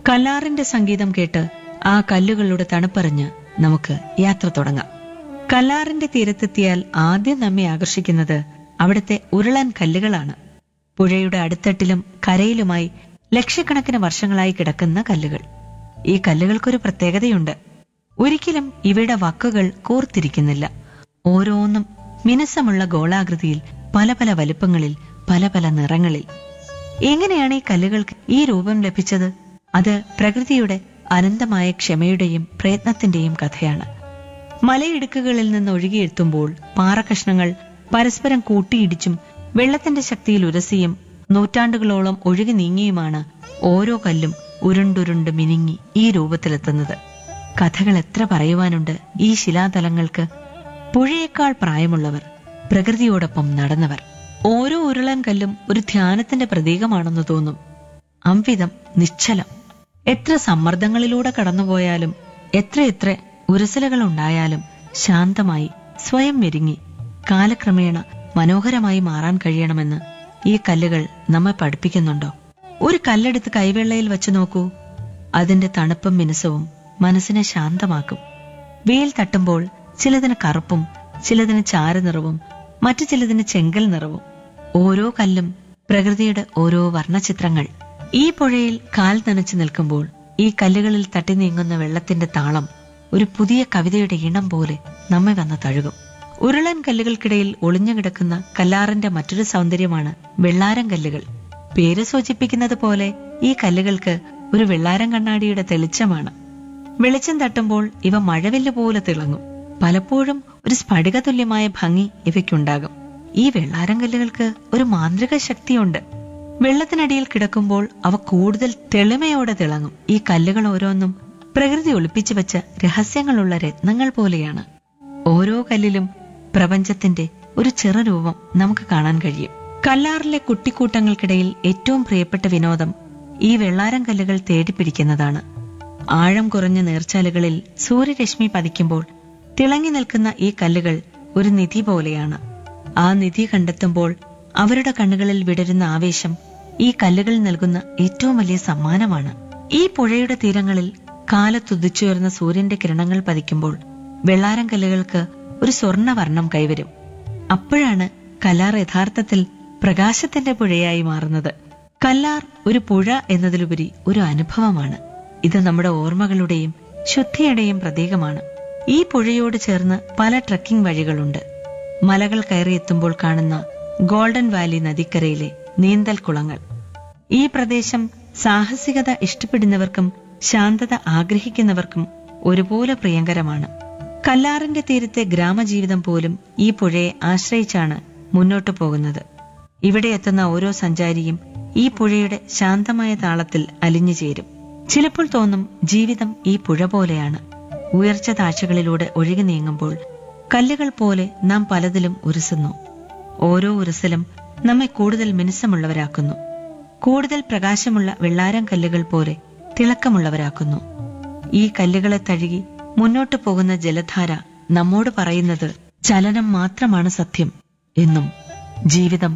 കല്ലാറിന്റെ സംഗീതം കേട്ട് ആ കല്ലുകളുടെ തണുപ്പറിഞ്ഞ് നമുക്ക് യാത്ര തുടങ്ങാം കല്ലാറിന്റെ തീരത്തെത്തിയാൽ ആദ്യം നമ്മെ ആകർഷിക്കുന്നത് അവിടുത്തെ ഉരുളൻ കല്ലുകളാണ് പുഴയുടെ അടിത്തട്ടിലും കരയിലുമായി ലക്ഷക്കണക്കിന് വർഷങ്ങളായി കിടക്കുന്ന കല്ലുകൾ ഈ കല്ലുകൾക്കൊരു പ്രത്യേകതയുണ്ട് ഒരിക്കലും ഇവയുടെ വക്കുകൾ കോർത്തിരിക്കുന്നില്ല ഓരോന്നും മിനുസമുള്ള ഗോളാകൃതിയിൽ പല പല വലുപ്പങ്ങളിൽ പല പല നിറങ്ങളിൽ എങ്ങനെയാണ് ഈ കല്ലുകൾക്ക് ഈ രൂപം ലഭിച്ചത് അത് പ്രകൃതിയുടെ അനന്തമായ ക്ഷമയുടെയും പ്രയത്നത്തിന്റെയും കഥയാണ് മലയിടുക്കുകളിൽ നിന്ന് ഒഴുകിയെത്തുമ്പോൾ പാറക്കഷ്ണങ്ങൾ പരസ്പരം കൂട്ടിയിടിച്ചും വെള്ളത്തിന്റെ ശക്തിയിൽ ഉരസിയും നൂറ്റാണ്ടുകളോളം ഒഴുകി നീങ്ങിയുമാണ് ഓരോ കല്ലും ഉരുണ്ടുരുണ്ട് മിനുങ്ങി ഈ രൂപത്തിലെത്തുന്നത് കഥകൾ എത്ര പറയുവാനുണ്ട് ഈ ശിലാതലങ്ങൾക്ക് പുഴയേക്കാൾ പ്രായമുള്ളവർ പ്രകൃതിയോടൊപ്പം നടന്നവർ ഓരോ ഉരുളൻ കല്ലും ഒരു ധ്യാനത്തിന്റെ പ്രതീകമാണെന്ന് തോന്നും അംവിധം നിശ്ചലം എത്ര സമ്മർദ്ദങ്ങളിലൂടെ കടന്നുപോയാലും എത്രയെത്ര ഉരസലുകൾ ഉണ്ടായാലും ശാന്തമായി സ്വയം മെരുങ്ങി കാലക്രമേണ മനോഹരമായി മാറാൻ കഴിയണമെന്ന് ഈ കല്ലുകൾ നമ്മെ പഠിപ്പിക്കുന്നുണ്ടോ ഒരു കല്ലെടുത്ത് കൈവെള്ളയിൽ വെച്ച് നോക്കൂ അതിന്റെ തണുപ്പും മിനുസവും മനസ്സിനെ ശാന്തമാക്കും വെയിൽ തട്ടുമ്പോൾ ചിലതിന് കറുപ്പും ചിലതിന് ചാരനിറവും മറ്റു ചിലതിന് ചെങ്കൽ നിറവും ഓരോ കല്ലും പ്രകൃതിയുടെ ഓരോ വർണ്ണചിത്രങ്ങൾ ഈ പുഴയിൽ കാൽ നനച്ചു നിൽക്കുമ്പോൾ ഈ കല്ലുകളിൽ തട്ടി നീങ്ങുന്ന വെള്ളത്തിന്റെ താളം ഒരു പുതിയ കവിതയുടെ ഇണം പോലെ നമ്മെ വന്ന് തഴുകും ഉരുളൻ കല്ലുകൾക്കിടയിൽ ഒളിഞ്ഞു കിടക്കുന്ന കല്ലാറിന്റെ മറ്റൊരു സൗന്ദര്യമാണ് വെള്ളാരം കല്ലുകൾ പേര് സൂചിപ്പിക്കുന്നത് പോലെ ഈ കല്ലുകൾക്ക് ഒരു വെള്ളാരം കണ്ണാടിയുടെ തെളിച്ചമാണ് വെളിച്ചം തട്ടുമ്പോൾ ഇവ മഴവില്ല് പോലെ തിളങ്ങും പലപ്പോഴും ഒരു സ്ഫടിക തുല്യമായ ഭംഗി ഇവയ്ക്കുണ്ടാകും ഈ വെള്ളാരം കല്ലുകൾക്ക് ഒരു മാന്ത്രിക ശക്തിയുണ്ട് വെള്ളത്തിനടിയിൽ കിടക്കുമ്പോൾ അവ കൂടുതൽ തെളിമയോടെ തിളങ്ങും ഈ കല്ലുകൾ ഓരോന്നും പ്രകൃതി ഒളിപ്പിച്ചു വെച്ച രഹസ്യങ്ങളുള്ള രത്നങ്ങൾ പോലെയാണ് ഓരോ കല്ലിലും പ്രപഞ്ചത്തിന്റെ ഒരു ചെറുരൂപം നമുക്ക് കാണാൻ കഴിയും കല്ലാറിലെ കുട്ടിക്കൂട്ടങ്ങൾക്കിടയിൽ ഏറ്റവും പ്രിയപ്പെട്ട വിനോദം ഈ വെള്ളാരം കല്ലുകൾ തേടിപ്പിടിക്കുന്നതാണ് ആഴം കുറഞ്ഞ നീർച്ചാലുകളിൽ സൂര്യരശ്മി പതിക്കുമ്പോൾ തിളങ്ങി നിൽക്കുന്ന ഈ കല്ലുകൾ ഒരു നിധി പോലെയാണ് ആ നിധി കണ്ടെത്തുമ്പോൾ അവരുടെ കണ്ണുകളിൽ വിടരുന്ന ആവേശം ഈ കല്ലുകൾ നൽകുന്ന ഏറ്റവും വലിയ സമ്മാനമാണ് ഈ പുഴയുടെ തീരങ്ങളിൽ കാലത്തുദിച്ചുയർന്ന സൂര്യന്റെ കിരണങ്ങൾ പതിക്കുമ്പോൾ വെള്ളാരം കല്ലുകൾക്ക് ഒരു സ്വർണ്ണവർണ്ണം കൈവരും അപ്പോഴാണ് കല്ലാർ യഥാർത്ഥത്തിൽ പ്രകാശത്തിന്റെ പുഴയായി മാറുന്നത് കല്ലാർ ഒരു പുഴ എന്നതിലുപരി ഒരു അനുഭവമാണ് ഇത് നമ്മുടെ ഓർമ്മകളുടെയും ശുദ്ധിയുടെയും പ്രതീകമാണ് ഈ പുഴയോട് ചേർന്ന് പല ട്രക്കിംഗ് വഴികളുണ്ട് മലകൾ കയറിയെത്തുമ്പോൾ കാണുന്ന ഗോൾഡൻ വാലി നദിക്കരയിലെ നീന്തൽ കുളങ്ങൾ ഈ പ്രദേശം സാഹസികത ഇഷ്ടപ്പെടുന്നവർക്കും ശാന്തത ആഗ്രഹിക്കുന്നവർക്കും ഒരുപോലെ പ്രിയങ്കരമാണ് കല്ലാറിന്റെ തീരത്തെ ഗ്രാമജീവിതം പോലും ഈ പുഴയെ ആശ്രയിച്ചാണ് മുന്നോട്ടു പോകുന്നത് ഇവിടെ എത്തുന്ന ഓരോ സഞ്ചാരിയും ഈ പുഴയുടെ ശാന്തമായ താളത്തിൽ അലിഞ്ഞു ചേരും ചിലപ്പോൾ തോന്നും ജീവിതം ഈ പുഴ പോലെയാണ് ഉയർച്ച താഴ്ചകളിലൂടെ ഒഴുകി നീങ്ങുമ്പോൾ കല്ലുകൾ പോലെ നാം പലതിലും ഉരസുന്നു ഓരോ ഉരസലും നമ്മെ കൂടുതൽ മിനുസമുള്ളവരാക്കുന്നു കൂടുതൽ പ്രകാശമുള്ള വെള്ളാരം കല്ലുകൾ പോലെ തിളക്കമുള്ളവരാക്കുന്നു ഈ കല്ലുകളെ തഴുകി മുന്നോട്ടു പോകുന്ന ജലധാര നമ്മോട് പറയുന്നത് ചലനം മാത്രമാണ് സത്യം എന്നും ജീവിതം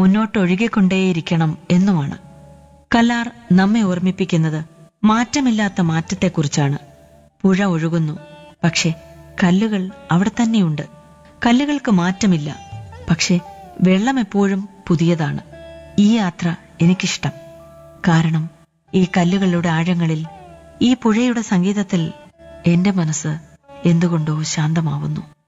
മുന്നോട്ടൊഴുകിക്കൊണ്ടേയിരിക്കണം എന്നുമാണ് കല്ലാർ നമ്മെ ഓർമ്മിപ്പിക്കുന്നത് മാറ്റമില്ലാത്ത മാറ്റത്തെക്കുറിച്ചാണ് പുഴ ഒഴുകുന്നു പക്ഷെ കല്ലുകൾ അവിടെ തന്നെയുണ്ട് കല്ലുകൾക്ക് മാറ്റമില്ല പക്ഷെ വെള്ളം എപ്പോഴും പുതിയതാണ് ഈ യാത്ര എനിക്കിഷ്ടം കാരണം ഈ കല്ലുകളുടെ ആഴങ്ങളിൽ ഈ പുഴയുടെ സംഗീതത്തിൽ എന്റെ മനസ്സ് എന്തുകൊണ്ടോ ശാന്തമാവുന്നു